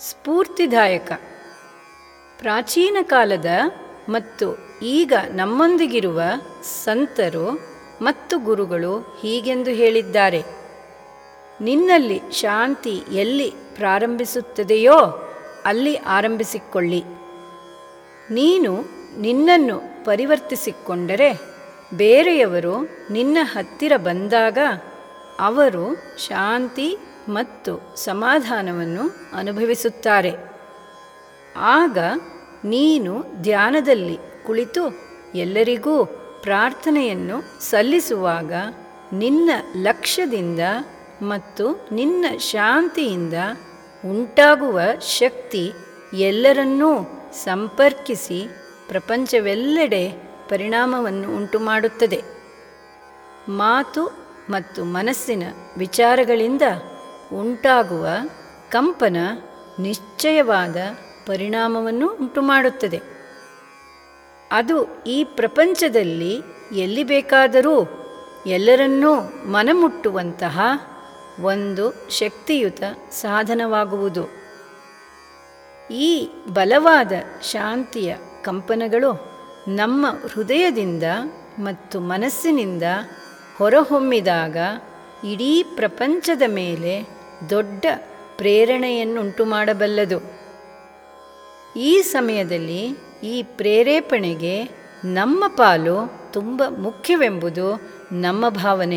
ಸ್ಫೂರ್ತಿದಾಯಕ ಪ್ರಾಚೀನ ಕಾಲದ ಮತ್ತು ಈಗ ನಮ್ಮೊಂದಿಗಿರುವ ಸಂತರು ಮತ್ತು ಗುರುಗಳು ಹೀಗೆಂದು ಹೇಳಿದ್ದಾರೆ ನಿನ್ನಲ್ಲಿ ಶಾಂತಿ ಎಲ್ಲಿ ಪ್ರಾರಂಭಿಸುತ್ತದೆಯೋ ಅಲ್ಲಿ ಆರಂಭಿಸಿಕೊಳ್ಳಿ ನೀನು ನಿನ್ನನ್ನು ಪರಿವರ್ತಿಸಿಕೊಂಡರೆ ಬೇರೆಯವರು ನಿನ್ನ ಹತ್ತಿರ ಬಂದಾಗ ಅವರು ಶಾಂತಿ ಮತ್ತು ಸಮಾಧಾನವನ್ನು ಅನುಭವಿಸುತ್ತಾರೆ ಆಗ ನೀನು ಧ್ಯಾನದಲ್ಲಿ ಕುಳಿತು ಎಲ್ಲರಿಗೂ ಪ್ರಾರ್ಥನೆಯನ್ನು ಸಲ್ಲಿಸುವಾಗ ನಿನ್ನ ಲಕ್ಷ್ಯದಿಂದ ಮತ್ತು ನಿನ್ನ ಶಾಂತಿಯಿಂದ ಉಂಟಾಗುವ ಶಕ್ತಿ ಎಲ್ಲರನ್ನೂ ಸಂಪರ್ಕಿಸಿ ಪ್ರಪಂಚವೆಲ್ಲೆಡೆ ಪರಿಣಾಮವನ್ನು ಉಂಟುಮಾಡುತ್ತದೆ ಮಾತು ಮತ್ತು ಮನಸ್ಸಿನ ವಿಚಾರಗಳಿಂದ ಉಂಟಾಗುವ ಕಂಪನ ನಿಶ್ಚಯವಾದ ಪರಿಣಾಮವನ್ನು ಉಂಟುಮಾಡುತ್ತದೆ ಅದು ಈ ಪ್ರಪಂಚದಲ್ಲಿ ಎಲ್ಲಿ ಬೇಕಾದರೂ ಎಲ್ಲರನ್ನೂ ಮನಮುಟ್ಟುವಂತಹ ಒಂದು ಶಕ್ತಿಯುತ ಸಾಧನವಾಗುವುದು ಈ ಬಲವಾದ ಶಾಂತಿಯ ಕಂಪನಗಳು ನಮ್ಮ ಹೃದಯದಿಂದ ಮತ್ತು ಮನಸ್ಸಿನಿಂದ ಹೊರಹೊಮ್ಮಿದಾಗ ಇಡೀ ಪ್ರಪಂಚದ ಮೇಲೆ ದೊಡ್ಡ ಪ್ರೇರಣೆಯನ್ನುಂಟು ಮಾಡಬಲ್ಲದು ಈ ಸಮಯದಲ್ಲಿ ಈ ಪ್ರೇರೇಪಣೆಗೆ ನಮ್ಮ ಪಾಲು ತುಂಬ ಮುಖ್ಯವೆಂಬುದು ನಮ್ಮ ಭಾವನೆ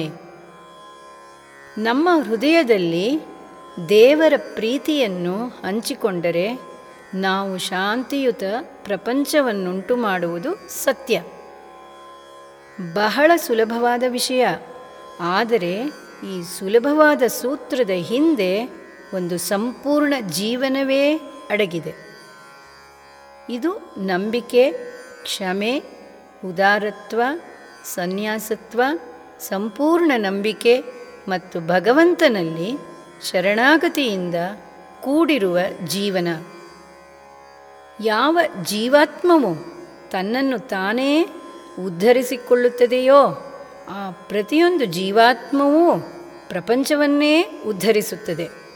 ನಮ್ಮ ಹೃದಯದಲ್ಲಿ ದೇವರ ಪ್ರೀತಿಯನ್ನು ಹಂಚಿಕೊಂಡರೆ ನಾವು ಶಾಂತಿಯುತ ಪ್ರಪಂಚವನ್ನುಂಟು ಮಾಡುವುದು ಸತ್ಯ ಬಹಳ ಸುಲಭವಾದ ವಿಷಯ ಆದರೆ ಈ ಸುಲಭವಾದ ಸೂತ್ರದ ಹಿಂದೆ ಒಂದು ಸಂಪೂರ್ಣ ಜೀವನವೇ ಅಡಗಿದೆ ಇದು ನಂಬಿಕೆ ಕ್ಷಮೆ ಉದಾರತ್ವ ಸನ್ಯಾಸತ್ವ ಸಂಪೂರ್ಣ ನಂಬಿಕೆ ಮತ್ತು ಭಗವಂತನಲ್ಲಿ ಶರಣಾಗತಿಯಿಂದ ಕೂಡಿರುವ ಜೀವನ ಯಾವ ಜೀವಾತ್ಮವು ತನ್ನನ್ನು ತಾನೇ ಉದ್ಧರಿಸಿಕೊಳ್ಳುತ್ತದೆಯೋ ಆ ಪ್ರತಿಯೊಂದು ಜೀವಾತ್ಮವೂ ಪ್ರಪಂಚವನ್ನೇ ಉದ್ಧರಿಸುತ್ತದೆ